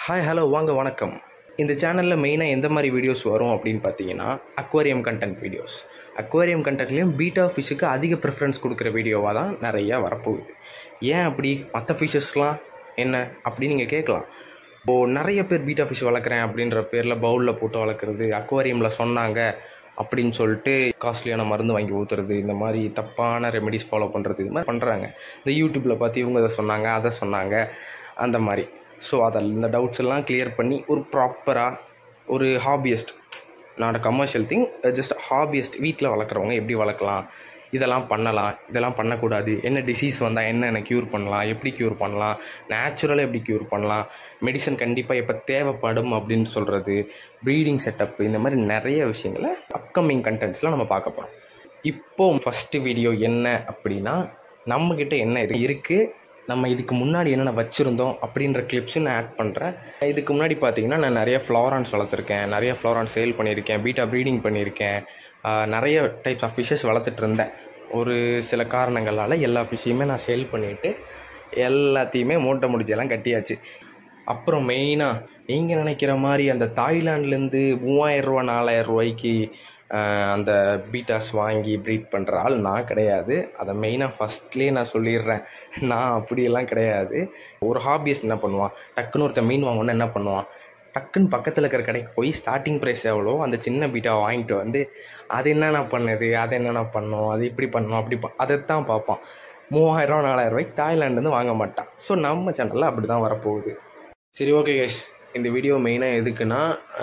hi hello வாங்க வணக்கம் இந்த சேனலில் மெயினாக எந்த மாதிரி வீடியோஸ் வரும் அப்படின்னு பார்த்தீங்கன்னா அக்வாரியம் கண்டென்ட் வீடியோஸ் அக்வாரியம் கண்டென்ட்லேயும் பீட்டா ஃபிஷ்ஷுக்கு அதிக ப்ரிஃபரன்ஸ் கொடுக்குற வீடியோவாக தான் நிறையா வரப்போகுது ஏன் அப்படி மற்ற ஃபிஷ்ஷஸ்லாம் என்ன அப்படின்னு நீங்கள் கேட்கலாம் இப்போது நிறைய பேர் பீட்டா ஃபிஷ் வளர்க்குறேன் அப்படின்ற பேரில் பவுலில் போட்டு வளர்க்குறது அக்வாரியமில் சொன்னாங்க அப்படின்னு சொல்லிட்டு காஸ்ட்லியான மருந்து வாங்கி ஊற்றுறது இந்த மாதிரி தப்பான ரெமெடிஸ் ஃபாலோ பண்ணுறது இது மாதிரி பண்ணுறாங்க இந்த யூடியூப்பில் பார்த்து இவங்க இதை சொன்னாங்க அதை சொன்னாங்க அந்த மாதிரி ஸோ அதில் இந்த டவுட்ஸ் எல்லாம் கிளியர் பண்ணி ஒரு ப்ராப்பராக ஒரு hobbyist not commercial thing just hobbyist வீட்டில் வளர்க்குறவங்க எப்படி வளர்க்கலாம் இதெல்லாம் பண்ணலாம் இதெல்லாம் பண்ணக்கூடாது என்ன டிசீஸ் வந்தால் என்னென்ன க்யூர் பண்ணலாம் எப்படி க்யூர் பண்ணலாம் நேச்சுரலாக எப்படி க்யூர் பண்ணலாம் மெடிசன் கண்டிப்பாக எப்போ தேவைப்படும் அப்படின்னு சொல்கிறது ப்ரீடிங் செட்டப் இந்த மாதிரி நிறைய விஷயங்களை அப்கமிங் கண்டென்ட்ஸ்லாம் நம்ம பார்க்க போகிறோம் இப்போ ஃபஸ்ட்டு வீடியோ என்ன அப்படின்னா நம்மக்கிட்ட என்ன இருக்குது நம்ம இதுக்கு முன்னாடி என்னென்ன வச்சுருந்தோம் அப்படின்ற கிளிப்ஸும் நான் ஆட் பண்ணுறேன் இதுக்கு முன்னாடி பார்த்தீங்கன்னா நான் நிறைய ஃப்ளாரான்ஸ் வளர்த்துருக்கேன் நிறைய ஃப்ளாரான்ஸ் சேல் பண்ணியிருக்கேன் பீட்டா ப்ரீடிங் பண்ணியிருக்கேன் ஆஹ் நிறைய டைப்ஸ் ஆஃப் ஃபிஷ்ஷஸ் வளர்த்துட்டு இருந்தேன் ஒரு சில காரணங்களால் எல்லா ஃபிஷ்ஷையுமே நான் சேல் பண்ணிவிட்டு எல்லாத்தையுமே மூட்டை முடிச்செல்லாம் கட்டியாச்சு அப்புறம் மெயினாக நீங்கள் நினைக்கிற மாதிரி அந்த தாய்லாண்ட்லேருந்து மூவாயிரரூவா நாலாயிரம் ரூபாய்க்கு ஆஹ், அந்த பீட்டாஸ் வாங்கி ப்ரீட் பண்ணுற ஆள் நான் கிடையாது அதை மெயினாக ஃபஸ்ட்லேயே நான் சொல்லிடுறேன் நான் அப்படியெல்லாம் கிடையாது ஒரு ஹாபியஸ்ட் என்ன பண்ணுவான் டக்குன்னு ஒருத்தன் மீன் வாங்கணும்னா என்ன பண்ணுவான் டக்குன்னு பக்கத்தில் இருக்கிற கடைக்கு போய் ஸ்டார்டிங் ப்ரைஸ் எவ்வளோ அந்த சின்ன பீட்டாவை வாங்கிட்டு வந்து அது என்னென்ன பண்ணுது அதை என்னென்ன பண்ணோம் அது இப்படி பண்ணோம் அப்படி ப அதைத்தான் பார்ப்பான் மூவாயிரம் நாலாயிரம் ரூபாய்க்கு தாய்லாண்ட்லேருந்து வாங்க மாட்டான் ஸோ நம்ம சேனலில் அப்படி தான் வரப்போகுது சரி ஓகே கைஸ் இந்த வீடியோ மெயினாக எதுக்குன்னா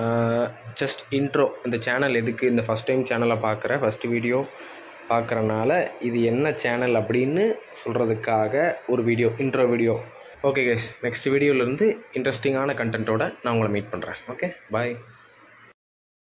ஜஸ்ட் இன்ட்ரோ இந்த சேனல் எதுக்கு இந்த ஃபஸ்ட் டைம் சேனலை பார்க்குற ஃபஸ்ட்டு வீடியோ பார்க்குறனால இது என்ன சேனல் அப்படின்னு சொல்கிறதுக்காக ஒரு video intro video okay guys next வீடியோலேருந்து இன்ட்ரெஸ்டிங்கான கண்டென்ட்டோட நான் உங்களை மீட் பண்ணுறேன் ஓகே பாய்